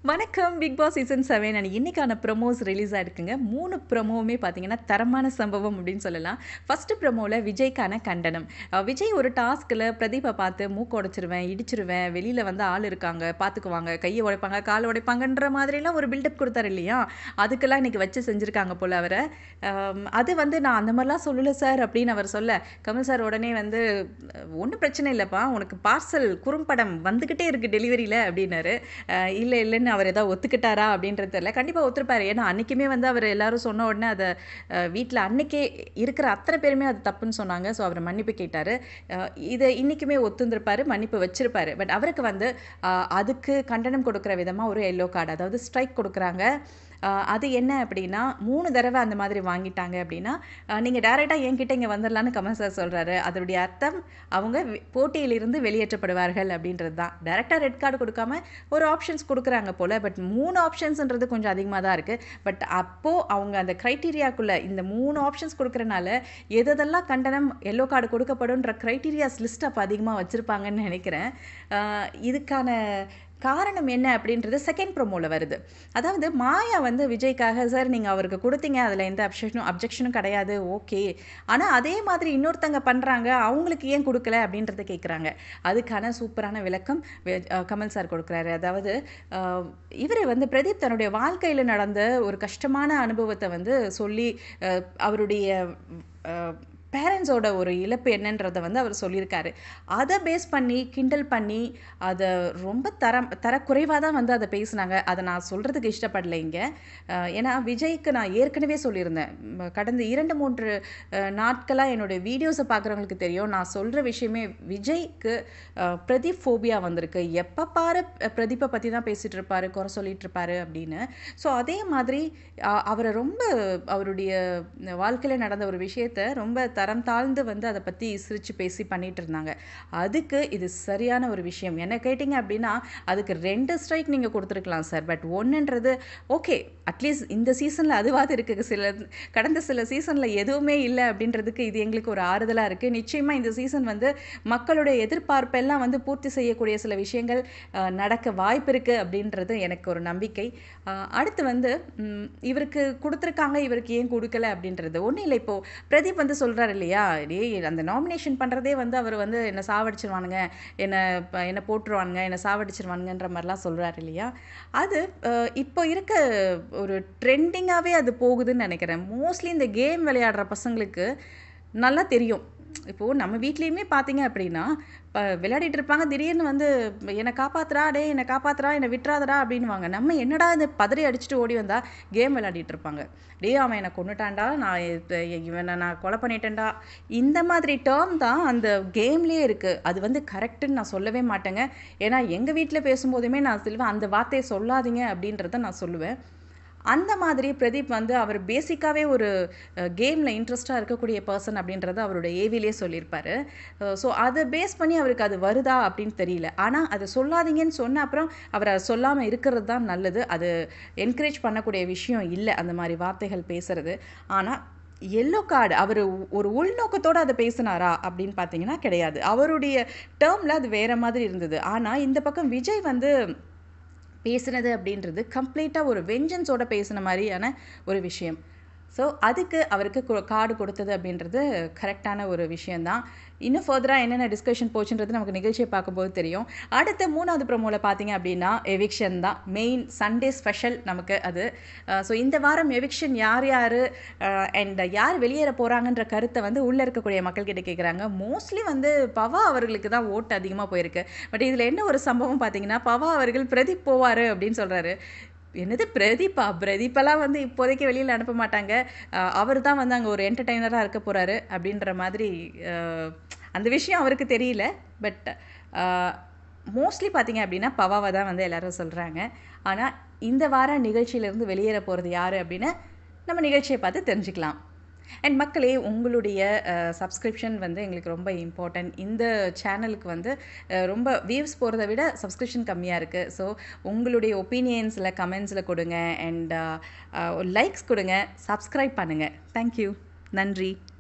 வணக்கம் big boss season seven and இன்னைக்கான promos release ஆயிருக்குங்க மூணு ப்ரொமோவுமே பார்த்தீங்கன்னா தரமான சம்பவம் அப்படின்னு சொல்லலாம் ஃபஸ்ட்டு ப்ரொமோவில் விஜய்க்கான கண்டனம் அஹ் விஜய் ஒரு டாஸ்கில் பிரதீப்பை பார்த்து மூக்கு உடைச்சிருவேன் இடிச்சிருவேன் வெளியில் வந்து ஆள் இருக்காங்க பார்த்துக்குவாங்க கையை உடைப்பாங்க கால் உடைப்பாங்கன்ற மாதிரிலாம் ஒரு பில்டப் கொடுத்தாரு இல்லையா அதுக்கெல்லாம் இன்னைக்கு வச்சு செஞ்சுருக்காங்க போல் அவரை அம், அது வந்து நான் அந்த மாதிரிலாம் சொல்லலை சார் அப்படின்னு அவர் சொல்ல கமல் சார் உடனே வந்து ஒன்றும் பிரச்சனை இல்லைப்பா உனக்கு பார்சல் குறும்படம் வந்துக்கிட்டே இருக்குது டெலிவரியில் அப்படின்னாரு அஹ் இல்லை இல்லைன்னு அவர் ஏதாவது ஒத்துக்கிட்டாரா அப்படின்றது தெரியல கண்டிப்பாக ஒத்துருப்பாரு ஏன்னா அன்றைக்குமே வந்து அவர் எல்லாரும் சொன்ன உடனே அதை வீட்டில் அன்னைக்கே இருக்கிற அத்தனை பேருமே அது தப்புன்னு சொன்னாங்க ஸோ அவர் மன்னிப்பு கேட்டார் இதை இன்றைக்குமே ஒத்துந்திருப்பாரு மன்னிப்பு வச்சிருப்பாரு பட் அவருக்கு வந்து அஹ், அதுக்கு கண்டனம் கொடுக்குற விதமாக ஒரு எல்லோ கார்டு அதாவது ஸ்ட்ரைக் கொடுக்குறாங்க அஹ், அது என்ன அப்படின்னா மூணு தடவை அந்த மாதிரி வாங்கிட்டாங்க அப்படின்னா நீங்கள் டேரெக்டாக என்கிட்ட இங்கே வந்துடலான்னு கமல் சார் சொல்கிறாரு அதனுடைய அர்த்தம் அவங்க வி- போட்டியிலிருந்து வெளியேற்றப்படுவார்கள் அப்படின்றது தான் டேரெக்டாக ரெட் கார்டு கொடுக்காம ஒரு ஆப்ஷன்ஸ் கொடுக்குறாங்க போல் பட் மூணு ஆப்ஷன்ஸ்ன்றது கொஞ்சம் அதிகமாக தான் இருக்குது பட் அப்போது அவங்க அந்த க்ரைட்டீரியாக்குள்ளே இந்த மூணு ஆப்ஷன்ஸ் கொடுக்குறனால எதெல்லாம் கண்டனம் எல்லோ கார்டு கொடுக்கப்படும்ன்ற க்ரைட்டீரியாஸ் லிஸ்ட் அப்போ அதிகமாக வச்சுருப்பாங்கன்னு நினைக்கிறேன் அஹ் இதுக்கான காரணம் என்ன அப்படின்றது செகண்ட் ப்ரோமோவில் வருது அதாவது மாயா வந்து விஜய்க்காக சார் நீங்கள் அவருக்கு கொடுத்தீங்க அதில் எந்த அப்ஜெக்ஷனும் அப்ஜெக்ஷனும் கிடையாது ஓகே ஆனால் அதே மாதிரி இன்னொருத்தங்க பண்ணுறாங்க அவங்களுக்கு ஏன் கொடுக்கல அப்படின்றத கேட்குறாங்க அதுக்கான சூப்பரான விளக்கம் வி- அஹ் கமல் சார் கொடுக்குறாரு அதாவது இவர் வந்து பிரதீப் தன்னுடைய வாழ்க்கையில் நடந்த ஒரு கஷ்டமான அனுபவத்தை வந்து சொல்லி அஹ், அவருடைய பேரண்ட்ஸோட ஒரு இழப்பு என்னன்றதை வந்து அவர் சொல்லியிருக்காரு அதை பேஸ் பண்ணி கிண்டல் பண்ணி அதை ரொம்ப தரம் தரக்குறைவாக தான் வந்து அதை பேசுனாங்க அதை நான் சொல்கிறதுக்கு இஷ்டப்படலை இங்கே அஹ் ஏன்னா விஜய்க்கு நான் ஏற்கனவே சொல்லியிருந்தேன் ம, கடந்த இரண்டு மூன்று நாட்களாக என்னுடைய வீடியோஸை பார்க்குறவங்களுக்கு தெரியும் நான் சொல்கிற விஷயமே விஜய்க்கு அஹ், பிரதீப் ஃபோபியா வந்திருக்கு எப்போ பாரு அஹ், பிரதீப்பை பற்றி தான் பேசிகிட்டு இருப்பாரு குறை சொல்லிட்டு இருப்பாரு அப்படின்னு ஸோ அதே மாதிரி அஹ், அவரை ரொம்ப அவருடைய வாழ்க்கையில் நடந்த ஒரு விஷயத்த ரொம்ப தரம் தாழ்ந்து வந்து அதை பற்றி சிரித்து பேசி பண்ணிட்டு இருந்தாங்க அதுக்கு இது சரியான ஒரு விஷயம் என்ன கேட்டிங்க அப்படின்னா அதுக்கு ரெண்டு ஸ்ட்ரைக் நீங்கள் கொடுத்துருக்கலாம் சார் பட் ஒன்றுன்றது ஓகே அட்லீஸ்ட் இந்த சீசனில் அதுவாது இருக்குது சில கடந்த சில சீசனில் எதுவுமே இல்லை அப்படின்றதுக்கு இது எங்களுக்கு ஒரு ஆறுதலாக இருக்குது நிச்சயமாக இந்த சீசன் வந்து மக்களுடைய எதிர்பார்ப்பெல்லாம் வந்து பூர்த்தி செய்யக்கூடிய சில விஷயங்கள் அஹ், நடக்க வாய்ப்பு இருக்குது அப்படின்றது எனக்கு ஒரு நம்பிக்கை அஹ், அடுத்து வந்து ம், இவருக்கு கொடுத்துருக்காங்க இவருக்கு ஏன் கொடுக்கல அப்படின்றது ஒன்றும் இல்லை இப்போது பிரதீப் வந்து சொல்கிறார் இல்லையா டேய் அந்த நாமினேஷன் பண்ணுறதே வந்து அவர் வந்து என்னை சாவடிச்சிருவானுங்க என்னை ப- என்னை போட்டுருவானுங்க என்னை சாவடிச்சிருவானுங்கன்ற மாதிரிலாம் சொல்கிறாரு இல்லையா அது அஹ், இப்போ இருக்க ஒரு ட்ரெண்டிங்காகவே அது போகுதுன்னு நினைக்கிறேன் மோஸ்ட்லி இந்த கேம் விளையாடுற பசங்களுக்கு நல்லா தெரியும் இப்போது நம்ம வீட்லேயுமே பார்த்தீங்க அப்படின்னா இப்போ விளையாடிட்டு இருப்பாங்க திடீர்னு வந்து என்னை காப்பாத்துறா டே என்னை காப்பாத்துறா என்னை விட்டுறாதடா அப்படின்னுவாங்க நம்ம என்னடா இந்த பதறி அடிச்சுட்டு ஓடி வந்தா கேம் விளையாடிட்டு இருப்பாங்க டே அவன் என்னை கொண்டுட்டான்டா நான் இது- இவனை நான் கொலை பண்ணிட்டேன்டா இந்த மாதிரி டேர்ம் தான் அந்த கேம்லேயே இருக்குது அது வந்து கரெக்டுன்னு நான் சொல்லவே மாட்டேங்க ஏன்னா எங்கள் வீட்டில் பேசும்போதுமே நான் சொல்லுவேன் அந்த வார்த்தையை சொல்லாதீங்க அப்படின்றத நான் சொல்லுவேன் அந்த மாதிரி பிரதீப் வந்து அவர் பேசிக்காகவே ஒரு கேமில் இன்ட்ரெஸ்டாக இருக்கக்கூடிய பர்சன் அப்படின்றத அவரோட ஏவிலே சொல்லியிருப்பாரு ஸோ அதை பேஸ் பண்ணி அவருக்கு அது வருதா அப்படின்னு தெரியல ஆனால் அதை சொல்லாதீங்கன்னு சொன்ன அப்புறம் அவர் அதை சொல்லாமல் இருக்கிறது தான் நல்லது அது என்கரேஜ் பண்ணக்கூடிய விஷயம் இல்லை அந்த மாதிரி வார்த்தைகள் பேசுறது ஆனால் எல்லோ கார்டு அவர் ஒரு உள்நோக்கத்தோடு அதை பேசினாரா அப்படின்னு பார்த்தீங்கன்னா கிடையாது அவருடைய டேர்மில் அது வேற மாதிரி இருந்தது ஆனால் இந்த பக்கம் விஜய் வந்து பேசுனது அப்படின்றது கம்ப்ளீட்டாக ஒரு வெஞ்சன்ஸோட பேசின மாதிரியான ஒரு விஷயம் ஸோ அதுக்கு அவருக்கு கார்டு கொடுத்தது அப்படின்றது கரெக்டான ஒரு விஷயந்தான் இன்னும் ஃபர்தராக என்னென்ன டிஸ்கஷன் போச்சுன்றது நமக்கு நிகழ்ச்சியை பார்க்கும்போது தெரியும் அடுத்த மூணாவது ப்ரோமோவில் பார்த்தீங்க அப்படின்னா எவிக்ஷன் தான் மெயின் சண்டே ஸ்பெஷல் நமக்கு அது ஸோ இந்த வாரம் எவிக்ஷன் யார் யார் அண்ட் யார் வெளியேற போகிறாங்கன்ற கருத்தை வந்து உள்ளே இருக்கக்கூடிய மக்கள்கிட்ட கேட்குறாங்க மோஸ்ட்லி வந்து பவா அவர்களுக்கு தான் ஓட்டு அதிகமாக போயிருக்கு பட் இதில் என்ன ஒரு சம்பவம் பார்த்தீங்கன்னா பவா அவர்கள் பிரதீப் போவார் அப்படின்னு சொல்கிறாரு என்னது பிரதீப்பா பிரதீப்பெல்லாம் வந்து இப்போதைக்கு வெளியில் அனுப்ப மாட்டாங்க அவர் தான் வந்து அங்கே ஒரு என்டர்டைனராக இருக்க போகிறாரு அப்படின்ற மாதிரி அஹ், அந்த விஷயம் அவருக்கு தெரியல பட் மோஸ்ட்லி பார்த்தீங்க அப்படின்னா பவாவை தான் வந்து எல்லாரும் சொல்கிறாங்க ஆனால் இந்த வார நிகழ்ச்சியிலேருந்து வெளியேற போகிறது யார் அப்படின்னு நம்ம நிகழ்ச்சியை பார்த்து தெரிஞ்சுக்கலாம் அண்ட் மக்களே உங்களுடைய சப்ஸ்கிரிப்ஷன் வந்து எங்களுக்கு ரொம்ப இம்பார்ட்டன்ட் இந்த சேனலுக்கு வந்து அஹ், ரொம்ப வியூஸ் போகிறத விட சப்ஸ்கிரிப்ஷன் கம்மியாக இருக்குது ஸோ உங்களுடைய ஒப்பீனியன்ஸில் கமெண்ட்ஸில் கொடுங்க அண்ட் லைக்ஸ் கொடுங்க சப்ஸ்கிரைப் பண்ணுங்கள் தேங்க்யூ நன்றி